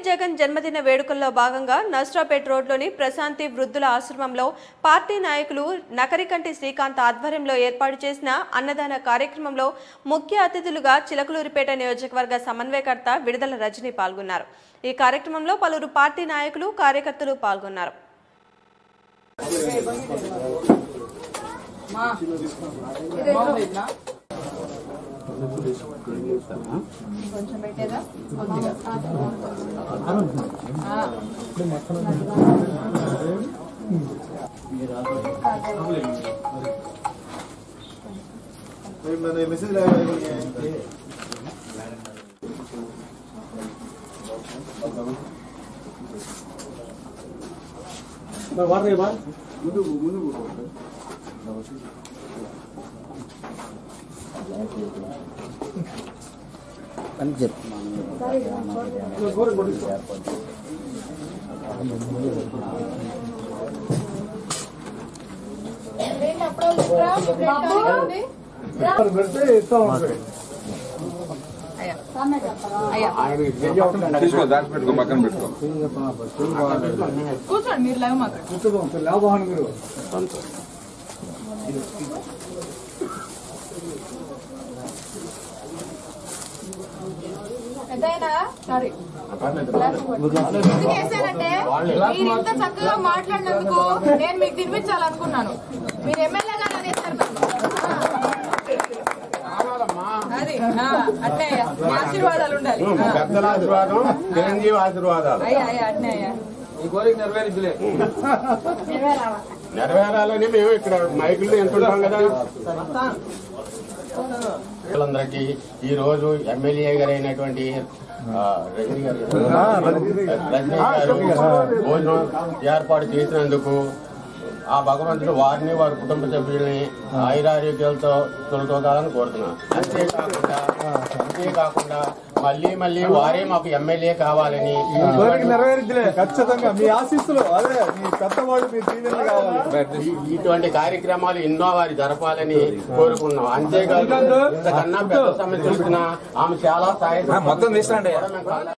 జగన్ జన్మదిన వేడుకల్లో భాగంగా నస్రాపేట్ రోడ్లోని ప్రశాంతి వృద్ధుల ఆశ్రమంలో పార్టీ నాయకులు నకరికంటి శ్రీకాంత్ ఆధ్వర్యంలో ఏర్పాటు చేసిన అన్నదాన కార్యక్రమంలో ముఖ్య అతిథులుగా చిలకలూరిపేట నియోజకవర్గ సమన్వయకర్త విడుదల రజని పాల్గొన్నారు ఈ కార్యక్రమంలో పలువురు పార్టీ నాయకులు కార్యకర్తలు పాల్గొన్నారు మెసేజ్ ముందు ముందు అని పెడితే ఇస్తా ఉంటాయి తీసుకో దాచి పెట్టుకో పక్కన పెట్టుకో కూర్చోండి మీరు లేవు మాకు కూర్చోబో లాభం మీరు పెద్దయినా సారీ ఎందుకు వేసానంటే మీరు ఇంత చక్కగా మాట్లాడినందుకు నేను మీకు తినిపించాలనుకున్నాను మీరు ఎమ్మెల్యే గారు అనేసారు నన్ను. అది ఆ, అట్నే అయ్యా. మీ ఆశీర్వాదాలు ఉండాలి ఆ. పెద్దల ఆశీర్వాదం చిరంజీవి ఆశీర్వాదాలు అయ్యా అయ్యా అట్నే అయ్యా నెరవేరాలని మేము ఇక్కడ మైకులు ఎంతుంటాం కదా అందరికి ఈ రోజు ఎమ్మెల్యే గారు అయినటువంటి ఆ, రజనీ గారు రజనీ గారు భోజనం ఏర్పాటు చేసినందుకు ఆ భగవంతుడు వారిని వారి కుటుంబ సభ్యుల్ని ఆయురారోగ్యాలతో తొలతోగాలని కోరుతున్నాను అంతేకాకుండా అంతేకాకుండా మళ్ళీ మళ్ళీ వారే మాకు ఎమ్మెల్యే కావాలని కోరిక నెరవేరుద్దిలే ఖచ్చితంగా మీ ఆశీస్సులు అదే మీ పెద్దవాళ్ళు మీ దీవెనలు కావాలి ఈ- ఇటువంటి కార్యక్రమాలు ఎన్నో వారి జరపాలని కోరుకున్నాం అంతేకాదు ఇంతకన్నా పెద్ద సమస్య వచ్చినా ఆమె చాలా సాయం మొత్తం తీసుకురండి. కూడా మేము